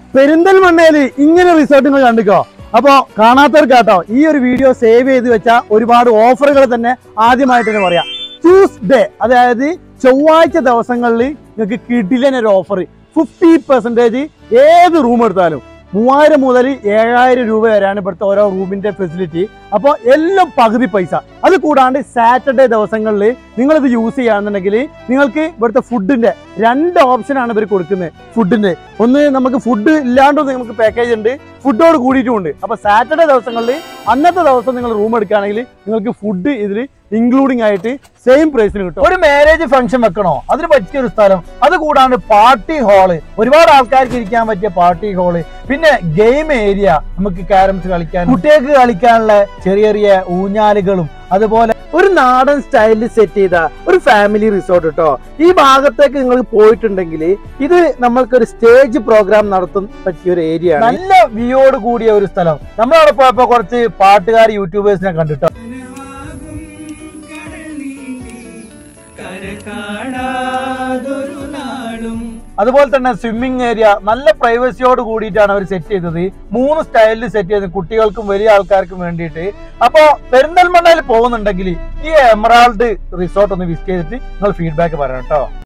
പെരിന്തൽമണ്ണയില് ഇങ്ങനെ റിസോർട്ട് നിങ്ങൾ കണ്ടിക്കോ അപ്പോ കാണാത്തവർക്ക് കേട്ടോ ഈ ഒരു വീഡിയോ സേവ് ചെയ്ത് വെച്ച ഒരുപാട് ഓഫറുകൾ തന്നെ ആദ്യമായിട്ട് തന്നെ പറയാം ട്യൂസ്ഡേ അതായത് ചൊവ്വാഴ്ച ദിവസങ്ങളിൽ നിങ്ങൾക്ക് കിടിലൻ ഒരു ഓഫർ ഫിഫ്റ്റി പെർസെൻറ്റേജ് ഏത് റൂം എടുത്താലും മൂവായിരം മുതൽ ഏഴായിരം രൂപ വരെയാണ് ഇവിടുത്തെ ഓരോ റൂമിന്റെ ഫെസിലിറ്റി അപ്പോൾ എല്ലാം പകുതി പൈസ അത് കൂടാണ്ട് സാറ്റർഡേ ദിവസങ്ങളിൽ നിങ്ങളിത് യൂസ് ചെയ്യുകയാണെന്നുണ്ടെങ്കിൽ നിങ്ങൾക്ക് ഇവിടുത്തെ ഫുഡിന്റെ രണ്ട് ഓപ്ഷനാണ് ഇവർ കൊടുക്കുന്നത് ഫുഡിന്റെ ഒന്ന് നമുക്ക് ഫുഡ് ഇല്ലാണ്ട് നമുക്ക് പാക്കേജ് ഉണ്ട് ഫുഡോട് കൂടിയിട്ടും ഉണ്ട് അപ്പൊ സാറ്റർഡേ ദിവസങ്ങളിൽ അന്നത്തെ ദിവസം നിങ്ങൾ റൂം എടുക്കുകയാണെങ്കിൽ നിങ്ങൾക്ക് ഫുഡ് ഇതിൽ ഇൻക്ലൂഡിംഗ് ആയിട്ട് സെയിം പ്രൈസിന് കിട്ടും ഒരു മാരേജ് ഫംഗ്ഷൻ വെക്കണോ അതിന് പറ്റിയ ഒരു സ്ഥലം അത് കൂടാണ്ട് പാർട്ടി ഹാള് ഒരുപാട് ആൾക്കാർക്ക് ഇരിക്കാൻ പറ്റിയ പാർട്ടി ഹാള് പിന്നെ ഗെയിം ഏരിയ നമുക്ക് കാരംസ് കളിക്കാൻ കുട്ടികൾക്ക് കളിക്കാനുള്ള ചെറിയ ചെറിയ ഊഞ്ഞാലുകളും അതുപോലെ ഒരു നാടൻ സ്റ്റൈലിൽ സെറ്റ് ചെയ്ത ഒരു ഫാമിലി റിസോർട്ട് കേട്ടോ ഈ ഭാഗത്തേക്ക് നിങ്ങൾ പോയിട്ടുണ്ടെങ്കിൽ ഇത് നമ്മൾക്കൊരു സ്റ്റേജ് പ്രോഗ്രാം നടത്താൻ പറ്റിയ ഒരു ഏരിയ ആണ് നല്ല വ്യൂയോട് കൂടിയ ഒരു സ്ഥലം നമ്മളവിടെ പോയപ്പോ കുറച്ച് പാട്ടുകാർ യൂട്യൂബേഴ്സിനെ കണ്ടിട്ടോ കനവാകും കടൽ നീന്തി കര കാണാതൊരു നാളും അതുപോലെ തന്നെ സ്വിമ്മിംഗ് ഏരിയ നല്ല പ്രൈവസിയോട് കൂടിയിട്ടാണ് അവർ സെറ്റ് ചെയ്തത് മൂന്ന് സ്റ്റൈലിൽ സെറ്റ് ചെയ്തത് കുട്ടികൾക്കും വലിയ ആൾക്കാർക്കും വേണ്ടിയിട്ട് അപ്പോ പെരിന്തൽമണ്ണയിൽ പോകുന്നുണ്ടെങ്കിൽ ഈ എമറാൾഡ് റിസോർട്ട് ഒന്ന് വിസിറ്റ് ചെയ്തിട്ട് നിങ്ങൾ ഫീഡ്ബാക്ക് പറയാം കേട്ടോ